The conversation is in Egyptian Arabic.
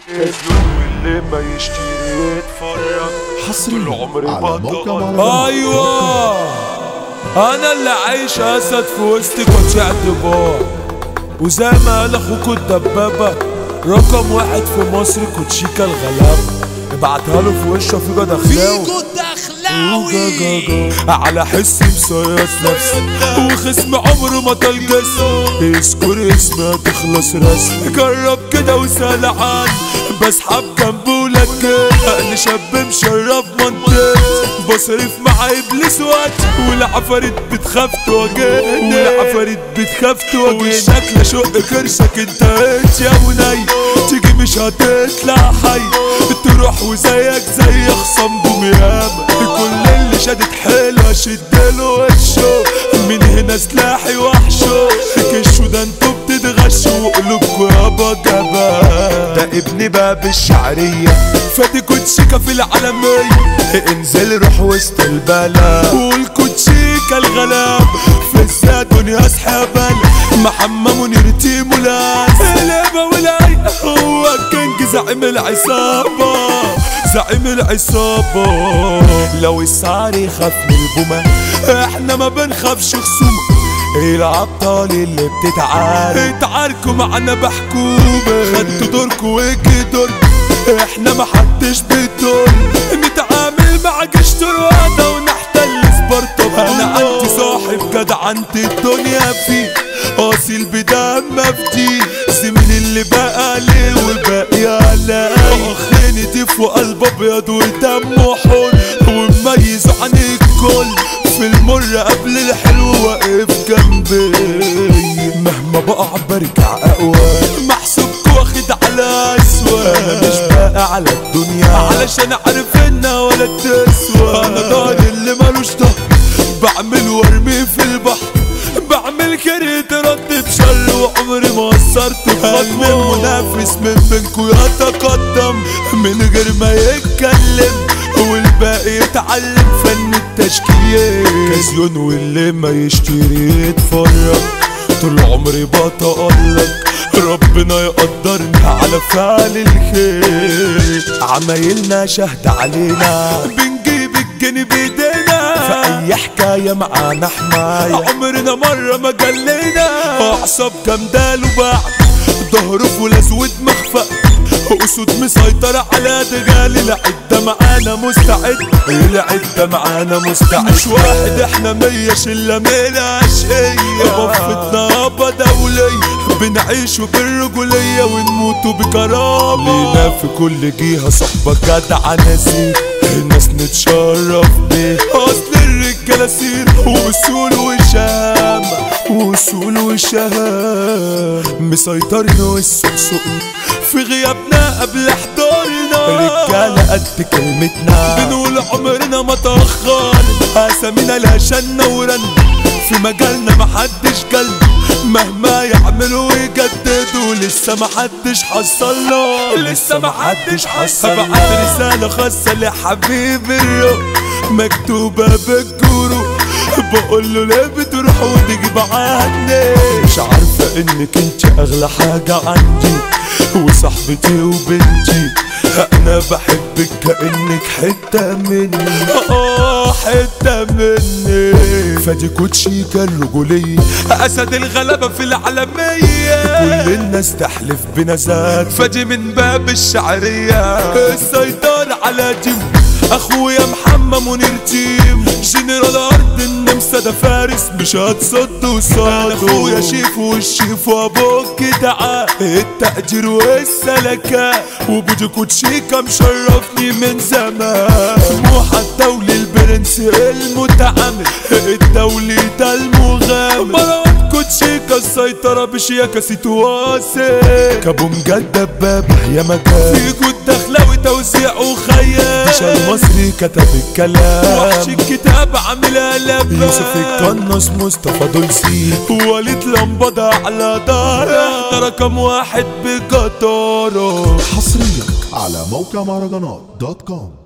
واللي ما يشتري يتفرج حصريا طول عمري على بطل. موقع مهرجانات ايوه انا اللي عايش اسد في وسط قطيع دبار وزي ما قال اخوكوا الدبابه رقم واحد في مصر كوتشيكا الغلابه ابعتها له في وشه في جدع خلاوي دخلاوي على حسي مصيص نفسي وخصم عمره ما طال جسم يذكر اسمي تخلص رسمي جرب كده وسال عني بسحب جنبه ولكن انا شاب مشرف منطقتي بصرف مع ابليس وقت والعفاريت بتخاف تواجهني والعفاريت بتخاف تواجهني وشك لشق كرشك انت انت يا مني تيجي مش هتطلع حي تروح وزيك زي خصم بوميامة كل اللي شدت حيله شدله وشه من هنا سلاحي وحشه كشوا ده انتوا بتتغشوا وقلوبكوا يابا جبان ده ابن باب الشعرية فادي كوتشيكا في العالمية انزل روح وسط البلد والكوتشيكا الغلاب في الزاد يا اصحاب محمد منير تيمو لاس اللعبة والعيق هو الكينج زعيم العصابة زعيم العصابة لو السعر يخاف من البومة احنا ما بنخافش خصومة الابطال اللي بتتعارك اتعاركوا معانا بحكومة خدتوا دوركوا ويجي دور احنا ما حدش بيدور نتعامل مع جيش طروادة ونحتل سبارتا انا عندي صاحب جدع انت الدنيا فيه اصيل بدم مفتي زميلي اللي بقى ليه والباقي على اخ نضيف وقلب ابيض ودمه حر ومميز عن الكل في المر قبل الحلو واقف جنبي مهما بقع برجع اقوى محسوبك واخد على اسوى انا مش باقي على الدنيا علشان اعرف انها ولا تسوى انا ضهري اللي ملوش ضهر بعمل وارمي في البحر بعمل كده ترد بشر وعمري ما قصرت في خطوة منافس من بينكو يتقدم من غير ما يتكلم والباقي يتعلم فن التشكيل كازيون واللي ما يشتري يتفرج طول عمري بتألق ربنا يقدرني على فعل الخير عمايلنا شهد علينا بنجيب الجنيه بايدينا في اي حكاية معانا حماية عمرنا مرة ما جلينا اعصاب جمدال وبعد ظهره فول اسود مخفى اسود مسيطرة على دغالي العدة معانا مستعد العدة معانا مستعد مش واحد احنا مية شلة من عشقية بفتنا ابا دولية بنعيش بالرجولية ونموت بكرامة لينا في كل جهة صحبة جدعة نسيب الناس نتشرف بيه اصل الرجالة سير وصول وشامة وصول وشهامة مسيطرين والسوق في غيابنا قبل حضورنا رجالة قد كلمتنا بنقول عمرنا ما تأخر أسامينا لها شنة ورن في مجالنا محدش جلد مهما يعملوا ويجددوا لسه محدش حصلنا لسه محدش حصل بعت رسالة خاصة لحبيب الروح مكتوبة بالجروح بقول له ليه بتروح وتجيب عني مش عارفة انك انت اغلى حاجة عندي وصاحبتي وبنتي انا بحبك كانك حتة مني اه حتة مني فادي كوتشيكا الرجولية اسد الغلبة في العالمية كل الناس تحلف بنزات فادي من باب الشعرية السيطرة على تيم اخويا محمد منير تيم جنرال ارض النمسا ده فارس مش هتصد وصاد اخويا شيف والشيف وابوك دعاء التقدير والسلكة وبودي كوتشيكا مشرفني من زمان موحى الدولي البرنس المتعامل الدولي ده المغامر مروان كوتشيكا السيطرة بشياكة سيتواسي كابو مجد دبابة يا مكان فيكو الدخلاوي توزيع وخيال مش المصري كتب الكلام وحش الكتاب عامل قلب يوسف القناص مصطفى دولسي وليد لمبضة على دارة ده رقم واحد بجدارة حصريا على موقع مهرجانات دوت كوم